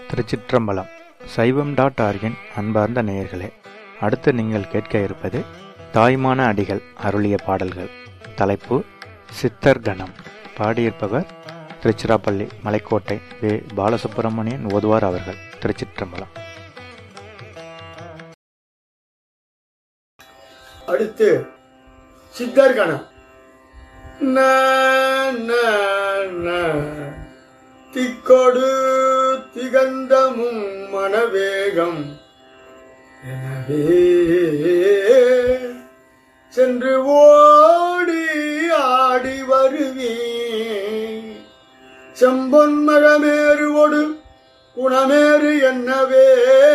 திருச்சிற்றம்பலம் சைவம் டாட் ஆர்கின் அன்பார்ந்த நேயர்களே அடுத்து நீங்கள் கேட்க இருப்பது தாய்மான அடிகள் அருளிய பாடல்கள் தலைப்பு சித்தர் கணம் பாடியிருப்பவர் திருச்சிராப்பள்ளி மலைக்கோட்டை வே பாலசுப்பிரமணியன் ஓதுவார் அவர்கள் திருச்சிற்றம்பலம் அடுத்து சித்தர்கணம் ந, ந, ந. திக்கொடு திகந்தமும் மனவேகம் எனவே சென்று ஓடி ஆடி வருவேன் செம்பொன் மகமேறுவொடு குணமேறு என்னவே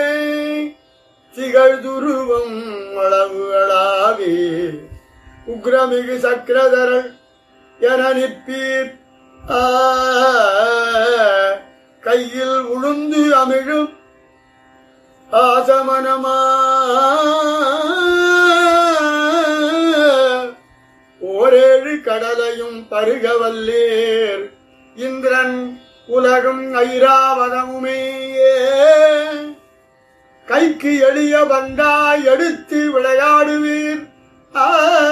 திகழ்துருவம் அளவு அளாவே உக்ரமிகு சக்கரதரள் என நிற்பீர் ஆ, கையில் உளுந்து அமிழும் ஆசமனமா ஓரேழு கடலையும் பருகவல்லேர் இந்திரன் உலகும் ஐராவதமுமேயே கைக்கு எளிய வந்தாய் எடுத்து விளையாடுவீர் ஆ,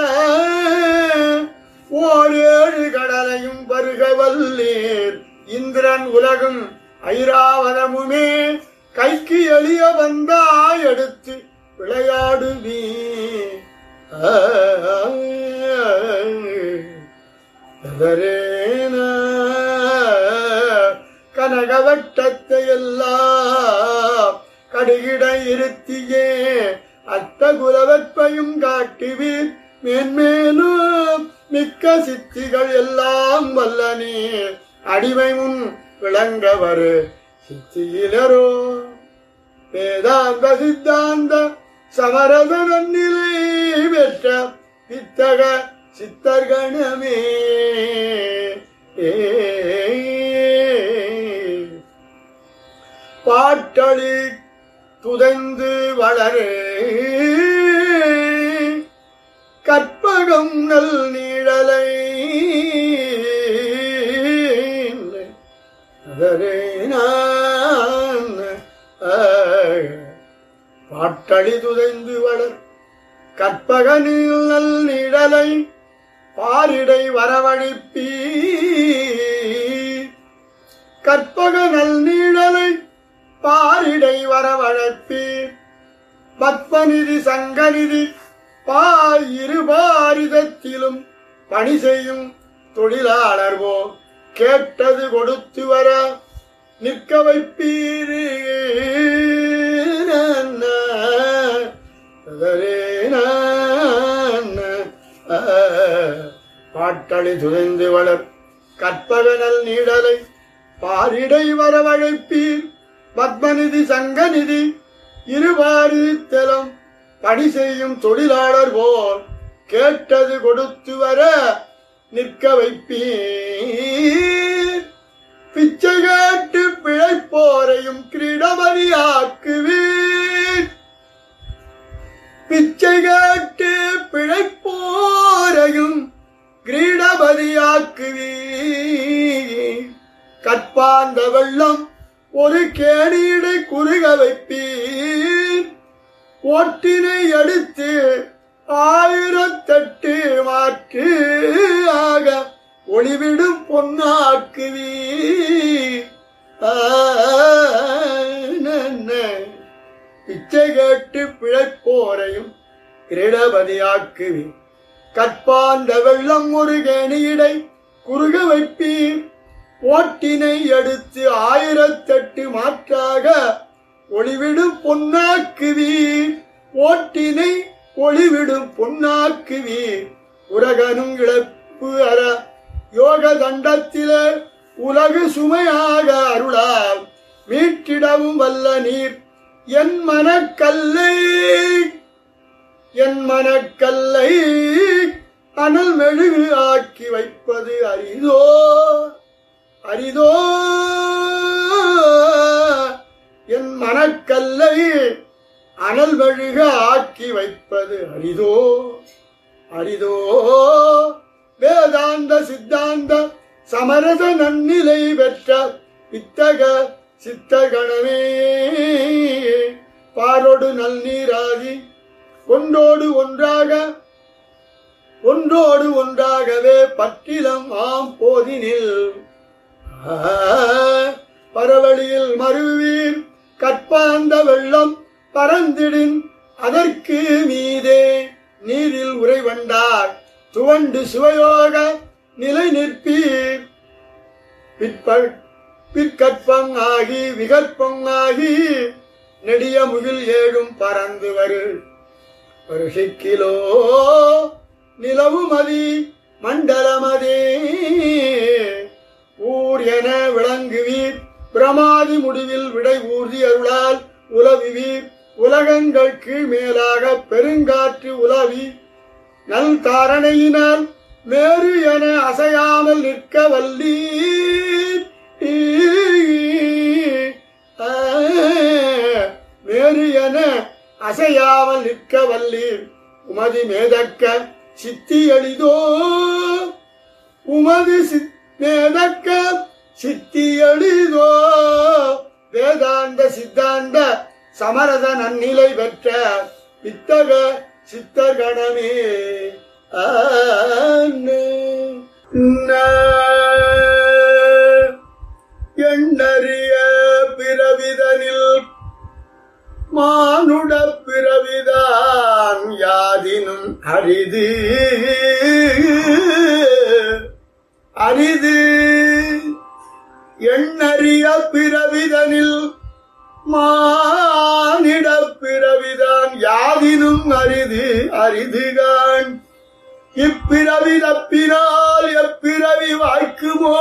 ஓரேழு கடலையும் பருகவல்லீர் இந்திரன் உலகும் ஐராவதமுமே கைக்கு எளிய வந்தாய் எடுத்து விளையாடுவீர் ஆ, எதரேன கனகவட்டத்தை எல்லாம் கடுகிட இருத்தியே அத்த குலவற்பையும் காட்டுவீர் மேன்மேலும் மிக்க சித்திகள் எல்லாம் வல்லனே அடிமை முன் விளங்கவரு சித்தியிலரோ வேதாந்த சித்தாந்த சமரச நன்னிலை பெற்ற வித்தக சித்தர்கணமே ஏ பாட்டளி துதைந்து வளரே கற்பகம் நல் நீழலை அதரே நான், ஆ, பாட்டளி துதைந்து வளர் கற்பக நீள் நல் நீழலை பாரிடை வரவழிப்பீ கற்பக நல் நீழலை பாரிடை வரவழைப்பீர் பத்மநிதி சங்கநிதி பாய் இருபாரிதத்திலும் பணி செய்யும் தொழிலாளர்வோ கேட்டது கொடுத்து வர நிற்க வைப்பீர் பாட்டளி துதைந்து வளர் கற்பகனல் நீடலை பாரிடை வரவழைப்பீர் பத்மநிதி சங்கநிதி இருவாறு தலம் பணி செய்யும் தொழிலாளர் போல் கேட்டது கொடுத்து வர நிற்க வைப்பீர் பிச்சை கேட்டு பிழைப்போரையும் கிரீடமதியாக்குவீர் பிச்சை கேட்டு பிழைப்போரையும் கிரீடபதியாக்குவீர் கற்பாந்த வெள்ளம் ஒரு கேணியடை குறுக வைப்பீர் ஓட்டினை எடுத்து ஆயிரத்தெட்டு மாற்று ஆக ஒளிவிடும் பொன்னாக்குவீர் ஆ, நன்ன. பிச்சை கேட்டு பிழைப்போரையும் கிரீடபதியாக்குவீர் கற்பாந்த வெள்ளம் ஒரு கேணியடை குறுக வைப்பீர் ஓட்டினை எடுத்து ஆயிரத்தெட்டு மாற்றாக ஒளிவிடும் பொன்னாக்குவீர் ஓட்டினை ஒளிவிடும் பொன்னாக்குவீர் உலகனும் இழப்பு அற யோக தண்டத்திலே உலகு சுமையாக அருளால் மீட்டிடவும் வல்ல நீர் என் மனக்கல்லை என் மனக்கல்லை அனல் மெழுகு ஆக்கி வைப்பது அரிதோ அரிதோ என் மனக்கல்லை அனல் மெழுக ஆக்கி வைப்பது அரிதோ அரிதோ வேதாந்த சித்தாந்த சமரச நன்னிலை பெற்ற இத்தக சித்தகணமே பாரொடு நல்நீராதி ஒன்றோடு ஒன்றாக ஒன்றோடு ஒன்றாகவே பற்றிலம் ஆம் போதினில் ஆ, பரவழியில் மறுவீர் கற்பாந்த வெள்ளம் பரந்திடின் அதற்கு மீதே நீரில் உறைவண்டார் துவண்டு சுவையோக நிலை நிற்பீர் பிற்ப பிற்கற்பம் ஆகி விகற்பம் ஆகி நெடிய முகில் ஏழும் பறந்து வரு வருஷிக்கிலோ நிலவுமதி மண்டலமதே ஊர் என விளங்குவீர் பிரமாதி முடிவில் விடை ஊர்தி அருளால் உலவிவீர் உலகங்கள் கீழ் மேலாக பெருங்காற்று உலவி நல் தாரணையினால் மேரு என அசையாமல் நிற்க வல்லீர் ஆ, மேரு என அசையாமல் நிற்க வல்லீர் உமதி மேதக்க சித்தி எளிதோ உமது சித்- மேதக்க சித்தி எளிதோ வேதாந்த சித்தாந்த சமரச நன்னிலை பெற்ற வித்தக சித்தகணமே எண்ணறிய பிறவிதனில் மானுட பிறவிதான் யாதினும் அரிது அரிது எண்ணறிய பிறவிதனில் மானிட பிறவிதான் யாதினும் அரிது அரிதுகான் இப்பிறவி தப்பினால் எப்பிறவி வாய்க்குமோ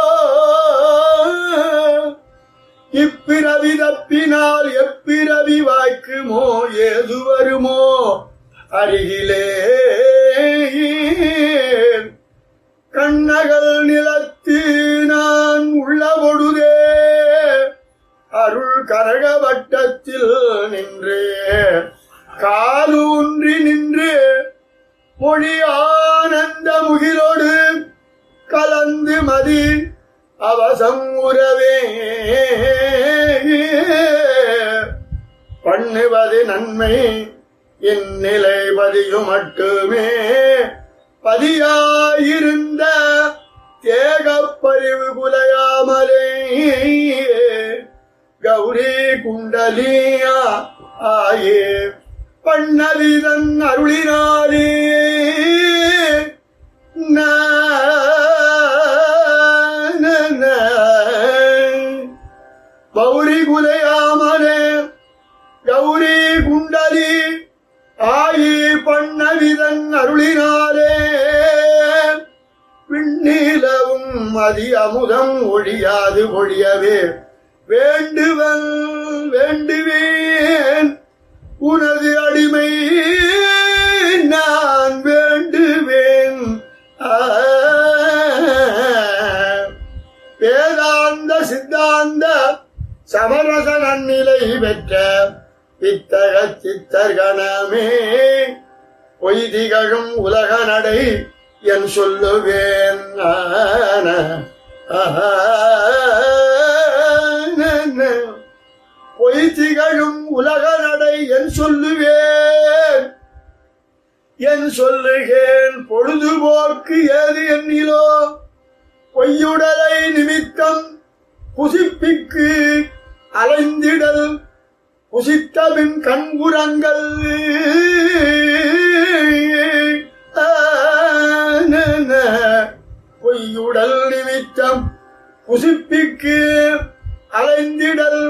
இப்பிறவி தப்பினால் எப்பிறவி வாய்க்குமோ ஏது வருமோ அருகிலே கண்ணகல் நிலத்து நான் உள்ள பொழுதே அருள் கரக வட்டத்தில் நின்று காலூன்றி நின்று மொழி ஆனந்த முகிலோடு கலந்து மதி அவசம் உறவே பண்ணுவது நன்மை இந்நிலை பதியும் மட்டுமே பதியாயிருந்த தேகப்பறிவு குலையாமலே கௌரி குண்டலியா ஆயே பண்ணவிதன் அருளினாலே பௌரி குலையாமலே கௌரி குண்டலி ஆயி பண்ணவிதன் அருளினாலே விண்ணிலவும் மதி அமுதம் ஒழியாது ஒழியவே வேண்டுவன் வேண்டுவேன் உனது அடிமை நான் வேண்டுவேன் ஆ. வேதாந்த சித்தாந்த சமரச நன்னிலை பெற்ற பித்தக சித்தர்கணமே பொய்திகழும் உலக நடை என் சொல்லுவேன் ஆன. ஆன. பொய் திகழும் உலக நடை என் சொல்லுவேன் என் சொல்லுகேன் பொழுதுபோக்கு ஏது எண்ணிலோ பொய்யுடலை நிமித்தம் புசிப்பிக்கு அலைந்திடல் புசித்தபின் கண்புறங்கள் பொய்யுடல் நிமித்தம் புசிப்பிக்கு அலைந்திடல்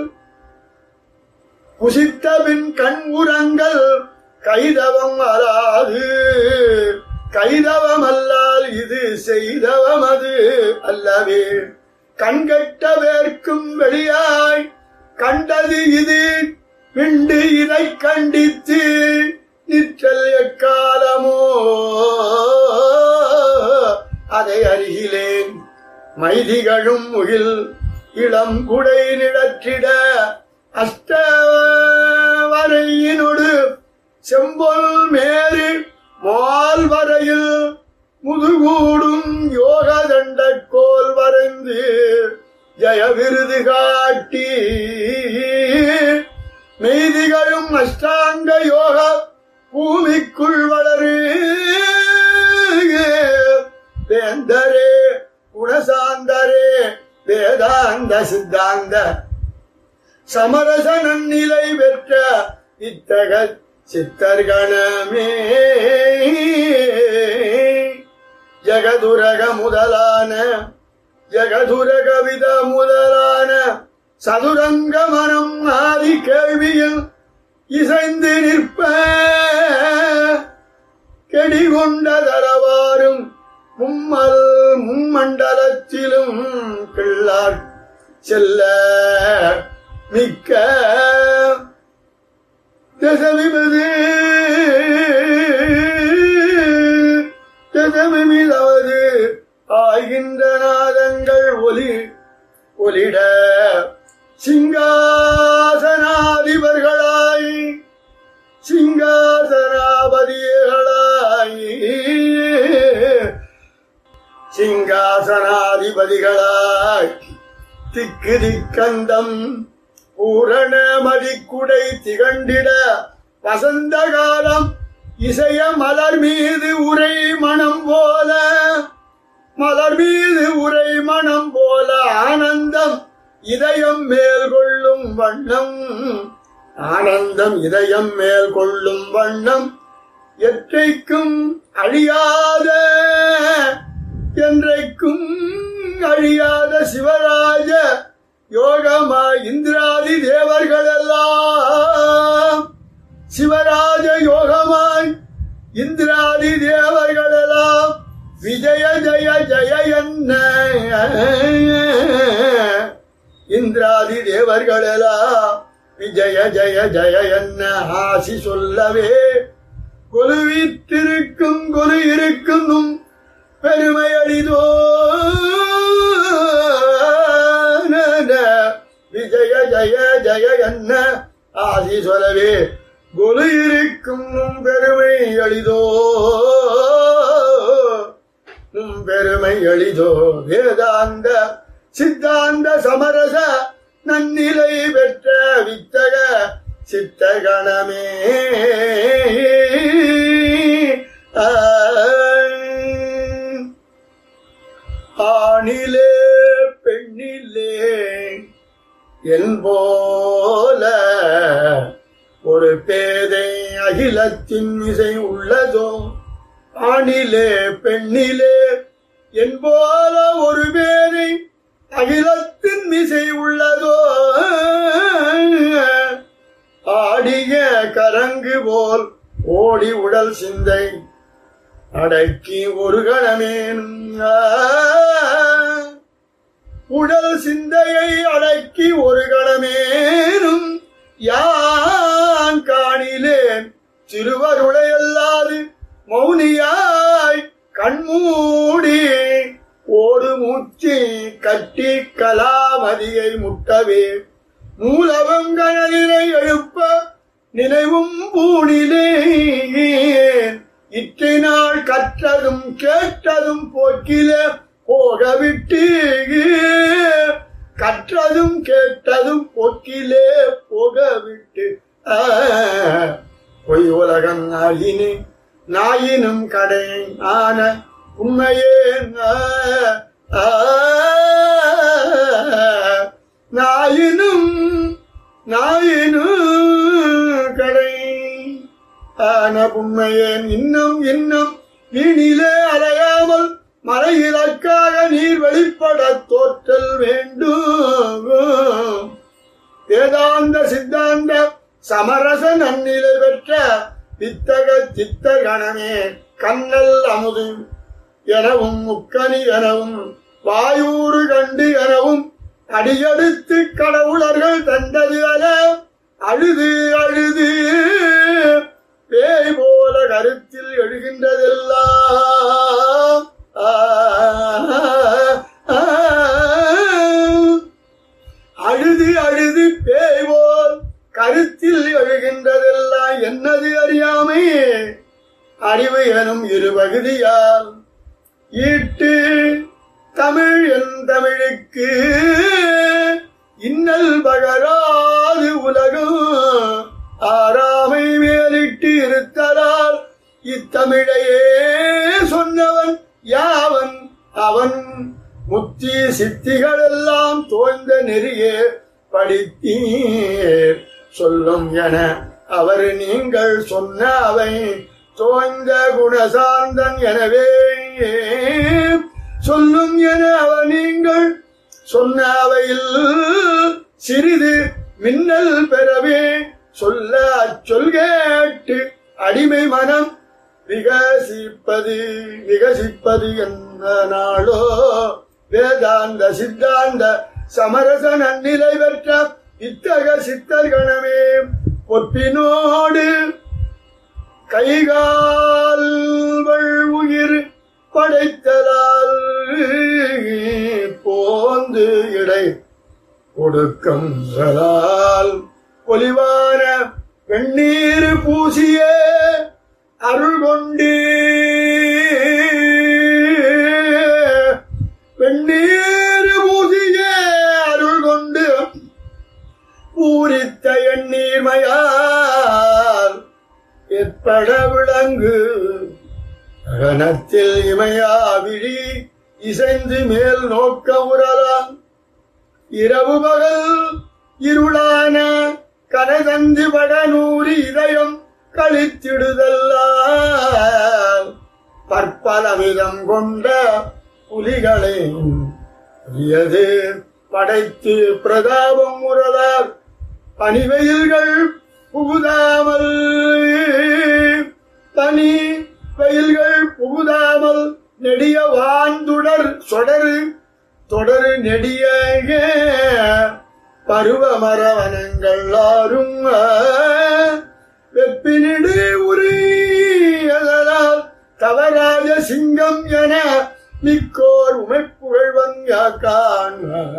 புசித்தபின் கண்புறங்கள் கைதவம் அலாது கைதவம் அல்லால் இது செய்தவம் அது அல்லவே கண்கட்ட வேர்க்கும் வெளியாய் கண்டது இது விண்டு இதை கண்டித்து நிற்றல் எக்காலமோ அதை அறிகிலேன் மைதிகளும் முகில் இளம் குடை நிழற்றிட அஷ்டவரையினொடு செம்பொல் மேறு மால் வரையில் முதுகூடும் யோக தண்டக்கோல் வரைந்து ஜய விருது காட்டி மெய்திகளும் அஷ்டாங்க யோக பூமிக்குள் வளரு வேந்தரே குணசாந்தரே வேதாந்த சித்தாந்த சமரச நன்னிலை பெற்ற இத்தக சித்தர்கணமே ஜகதுரக முதலான ஜகதுரக வித முதலான சதுரங்க மனம் ஆதி கேள்வியில் இசைந்து நிற்ப கெடிகொண்ட தரவாரும் மும்மல் மும்மண்டலத்திலும் கிள்ளார் செல்ல மிக்க தசமிபது தசமிதாவது ஆகின்ற நாதங்கள் ஒலி ஒலிட சிங்காசனாதிபர்களாய் சிங்காசனாபதிகளாய் சிங்காசனாதிபதிகளாய் திக்கு திக்கந்தம் பூரண மதிக்குடை திகண்டிட வசந்த காலம் இசைய மலர் மீது உரை மனம் போல மலர் மீது உரை மனம் போல ஆனந்தம் இதயம் மேல் கொள்ளும் வண்ணம் ஆனந்தம் இதயம் மேல் கொள்ளும் வண்ணம் எற்றைக்கும் அழியாத என்றைக்கும் அழியாத சிவராஜ யோகமா இந்திராதி தேவர்கள் எல்லாம் சிவராஜ யோகமாய் இந்திராதி தேவர்கள் எல்லாம் விஜய ஜய ஜய என்ன இந்திராதி தேவர்கள் எல்லாம் விஜய ஜய ஜய என்ன ஆசி சொல்லவே கொலுவித்திருக்கும் கொலு இருக்கும் பெருமை அடிதோ விஜய ஜய ஜய என்ன ஆசி சொல்லவே கொலு இருக்கும் உம் பெருமை அளிதோ உம் பெருமை அளிதோ வேதாந்த சித்தாந்த சமரச நன்னிலை பெற்ற வித்தக சித்தகணமே ஆ. ஆணிலே பெண்ணிலே என் போல ஒரு பேதை அகிலத்தின் இசை உள்ளதோ ஆணிலே பெண்ணிலே என் போல ஒரு பேரை அகிலத்தின் மிசை உள்ளதோ ஆடிய கரங்கு போல் ஓடி உடல் சிந்தை அடக்கி ஒரு கணமேனும் ஆ. உடல் சிந்தையை அடக்கி ஒரு கணமேனும் யான் காணிலேன் திருவருளையல்லாது மௌனியாய் கண்மூடி ஓடு மூச்சு கட்டி கலாமதியை முட்டவே மூலவங்கணினை எழுப்ப நினைவும் பூணிலே இற்றை நாள் கற்றதும் கேட்டதும் போக்கிலே போகவிட்டு கற்றதும் கேட்டதும் போக்கிலே போகவிட்டு ஆ, பொய் உலகம் ஆகினே நாயினும் கடை ஆன உண்மையே ஆ, ஆ, நாயினும் நாயினும் கடை ஆன உண்மையேன் இன்னும் இன்னும் வீணிலே அலையாமல் மலையிலக்காக நீர் வெளிப்பட தோற்றல் வேண்டும் வேதாந்த சித்தாந்த சமரச நன்னிலை பெற்ற வித்தக சித்த கணமே கண்ணல் அமுது எனவும் முக்கனி எனவும் வாயூறு கண்டு எனவும் அடியெடுத்து கடவுளர்கள் தந்தது அல அழுது அழுது பேய் போல கருத்தில் எழுகின்றதெல்லாம் ஆ, ஆ, அழுது அழுது பேய் போல் கருத்தில் எழுகின்றதெல்லாம் என்னது அறியாமை அறிவு எனும் இரு பகுதியால் ஈட்டு தமிழ் என் தமிழுக்கு இன்னல் பகராது உலகம் ஆறாமை மேலிட்டு இருத்தலால் இத்தமிழையே சொன்னவன் யாவன் அவன் முத்தி சித்திகள் எல்லாம் தோய்ந்த நெறியே படித்தீர் சொல்லும் என அவர் நீங்கள் சொன்ன அவை தோய்ந்த குணசார்ந்தன் எனவே சொல்லும் என அவர் நீங்கள் சொன்ன அவையில் சிறிது மின்னல் பெறவே சொல்ல அச்சொல் கேட்டு அடிமை மனம் விகசிப்பது விகசிப்பது என்ன நாளோ வேதாந்த சித்தாந்த சமரச நன்னிலை பெற்ற இத்தக சித்தர்கணமே பொற்பினோடு கைகால்கள் உயிர் படைத்தலால் போந்து இடை ஒடுக்கம் பொலிவான வெண்ணீர் பூசிய அருள் கொண்டே வெண்ணீர் பூசிய அருள் கொண்டு பூரித்த எண்ணீர்மையால் ஏற்பட விளங்கு ககனத்தில் இமையா விழி இசைந்து மேல் நோக்க உறலாம் இரவு பகல் இருளான கனகந்து வடநூறு இதயம் கழித்திடுதல்லாம் பற்பலவிதம் கொண்ட புலிகளை புலியது படைத்து பிரதாபம் உறதார் பனிவெயில்கள் புகுதாமல் பனி வெயில்கள் புகுதாமல் நெடிய வாந்துடர் சொடரு தொடரு நெடிய பருவ மரவனங்கள் ஆறும் வெப்பினிடு உரியதனால் தவராஜ சிங்கம் என மிக்கோர் உமைப்புகழ்வன் யாக்கான்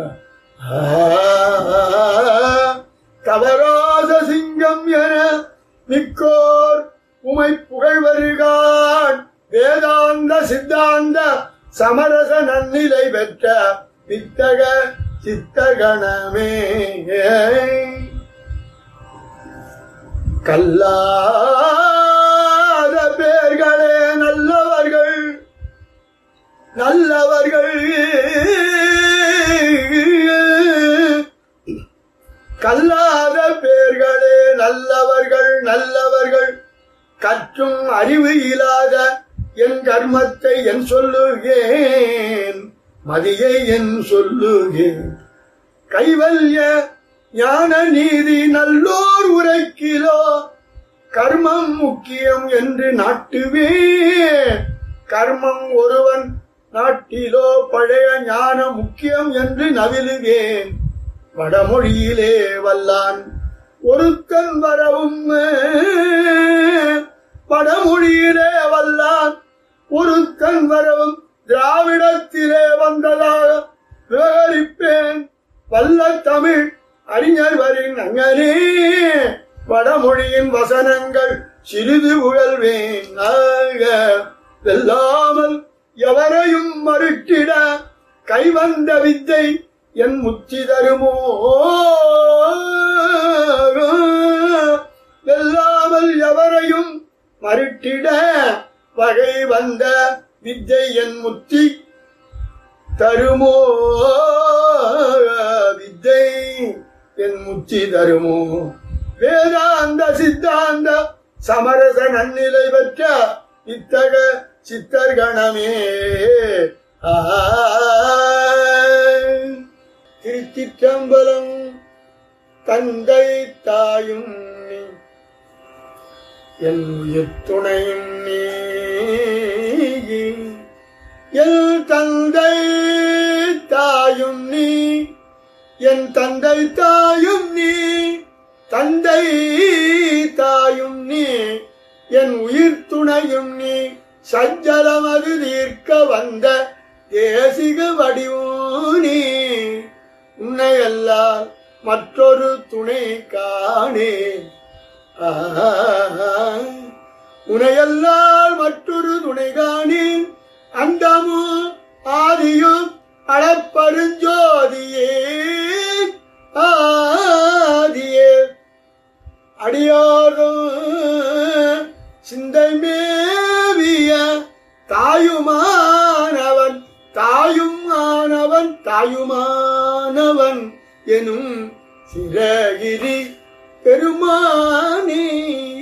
தவராஜ சிங்கம் என மிக்கோர் உமை புகழ்வருகான் வேதாந்த சித்தாந்த சமரச நன்னிலை பெற்ற வித்தக சித்தகணமே கல்லாத பேர்களே நல்லவர்கள் நல்லவர்கள் கல்லாத பேர்களே நல்லவர்கள் நல்லவர்கள் கற்றும் அறிவு இல்லாத என் கர்மத்தை என் சொல்லுகேன் மதியை என் சொல்லுகேன் கைவல்ய ஞான நீதி நல்லோர் உரைக்கிலோ கர்மம் முக்கியம் என்று நாட்டுவே கர்மம் ஒருவன் நாட்டிலோ பழைய ஞான முக்கியம் என்று நவிலுவேன் வடமொழியிலே வல்லான் ஒருத்தன் வரவும் வடமொழியிலே வல்லான் ஒருத்தன் வரவும் திராவிடத்திலே வந்ததாக விவரிப்பேன் வல்ல தமிழ் அறிஞர் வரின் அங்கனே வடமொழியின் வசனங்கள் சிறிது உழல்வேன் ஆக வெல்லாமல் எவரையும் மறுட்டிட கைவந்த வித்தை என் முத்தி தருமோ வெல்லாமல் எவரையும் மறுட்டிட வகை வந்த வித்தை என் முத்தி தருமோ வித்தை என் முத்தி தருமோ வேதாந்த சித்தாந்த சமரச நன்னிலை பெற்ற இத்தக சித்தர்கணமே ஆ. திருச்சிற்றம்பலம் தந்தை தாயும் நீ என் உயிர் துணையும் நீ என் தந்தை தாயும் நீ என் தந்தை தாயும் நீ தந்தை தாயும் நீ என் உயிர் துணையும் நீ சஞ்சலமது தீர்க்க வந்த தேசிக வடிவும் நீ உன்னையல்லால் மற்றொரு துணை காணே உனையல்லால் மற்றொரு துணை காணேன் அந்தமும் ஆதியும் அளப்பருஞ்சோதியே ஆதியே அடியாரும் சிந்தை மேவிய தாயுமானவன் தாயும் ஆனவன் தாயுமானவன் எனும் சிறகிரி பெருமானே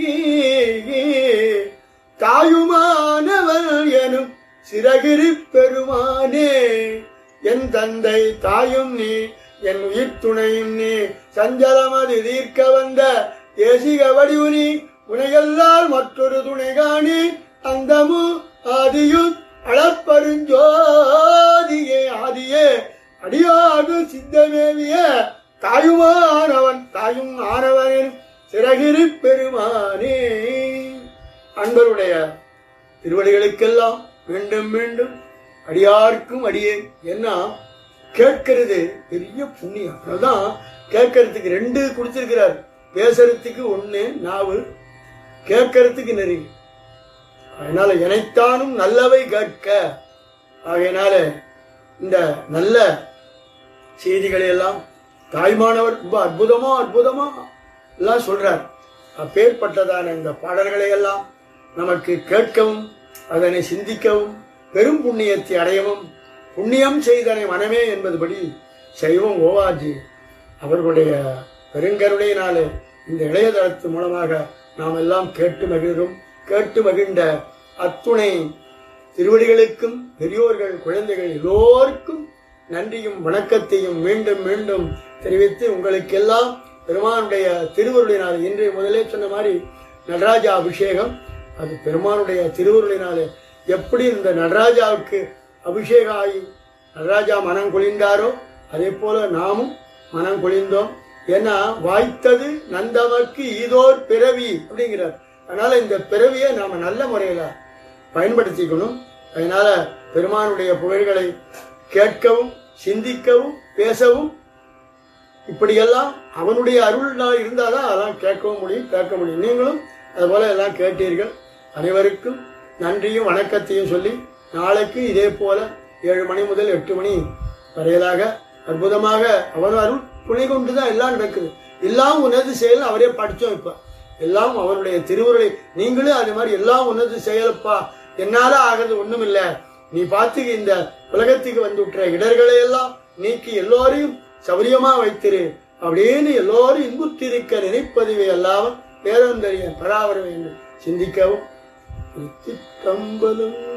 தாயுமானவன் எனும் சிறகிரி பெருமானே என் தந்தை தாயும் நீ என் உயிர் துணையும் நீ சஞ்சலமது தீர்க்க வந்த தேசிக வடிவு நீ உனையல்லால் மற்றொரு துணை காணி அந்தமு ஆதியு அளப்பருஞ்சோதியே ஆதியே அடியாது சித்தமேவிய தாயுமானவன் தாயும் ஆனவனின் சிறகிரி பெருமானே அன்பருடைய திருவடிகளுக்கெல்லாம் மீண்டும் மீண்டும் அடியார்க்கும் அடியேன் என்ன கேட்கிறது பெரிய புண்ணியம் அதான் கேட்கறதுக்கு ரெண்டு கொடுத்திருக்கிறார் பேசுறதுக்கு ஒண்ணு நாவு கேட்கறதுக்கு நெறி அதனால எனைத்தானும் நல்லவை கேட்க ஆகையினால இந்த நல்ல செய்திகளை எல்லாம் தாய்மானவர் ரொம்ப அற்புதமா அற்புதமா எல்லாம் சொல்றார் அப்பேற்பட்டதான இந்த பாடல்களை எல்லாம் நமக்கு கேட்கவும் அதனை சிந்திக்கவும் பெரும் புண்ணியத்தை அடையவும் புண்ணியம் செய்தனை மனமே என்பதுபடி சைவம் ஓவாஜி அவர்களுடைய பெருங்கருணையினாலே இந்த இளையதளத்து மூலமாக நாம் எல்லாம் கேட்டு மகிழ்கிறோம் கேட்டு மகிழ்ந்த அத்துணை திருவடிகளுக்கும் பெரியோர்கள் குழந்தைகள் எல்லோருக்கும் நன்றியும் வணக்கத்தையும் மீண்டும் மீண்டும் தெரிவித்து உங்களுக்கெல்லாம் பெருமானுடைய திருவருளினால் இன்று முதலே சொன்ன மாதிரி நடராஜா அபிஷேகம் அது பெருமானுடைய திருவருளினாலே எப்படி இந்த நடராஜாவுக்கு அபிஷேகம் ஆகி நடராஜா மனம் குளிர்ந்தாரோ அதே போல நாமும் மனம் குளிர்ந்தோம் ஏன்னா வாய்த்தது நந்தமக்கு ஈதோர் பிறவி அப்படிங்கிறார் அதனால இந்த பிறவியை நாம நல்ல முறையில பயன்படுத்திக்கணும் அதனால பெருமானுடைய புகழ்களை கேட்கவும் சிந்திக்கவும் பேசவும் இப்படியெல்லாம் அவனுடைய அருள்னால் இருந்தாதான் அதெல்லாம் கேட்கவும் முடியும் கேட்க முடியும் நீங்களும் அதுபோல எல்லாம் கேட்டீர்கள் அனைவருக்கும் நன்றியும் வணக்கத்தையும் சொல்லி நாளைக்கு இதே போல ஏழு மணி முதல் எட்டு மணி வரையிலாக அற்புதமாக அவன் அருள் துணை கொண்டுதான் எல்லாம் நடக்குது எல்லாம் உனது செயல் அவரே படிச்சோம் இப்ப எல்லாம் அவருடைய திருவுருளை நீங்களும் அது மாதிரி எல்லாம் உனது செயலப்பா என்னால ஆகிறது ஒண்ணும் இல்ல நீ பார்த்து இந்த உலகத்துக்கு வந்து விட்டுற இடர்களை எல்லாம் நீக்கி எல்லோரையும் சௌரியமா வைத்திரு அப்படின்னு எல்லோரும் இன்புற்றிருக்க நினைப்பதுவே அல்லாமல் பேரந்தறிய பராவரம் என்று சிந்திக்கவும் சிற்றம்பலம்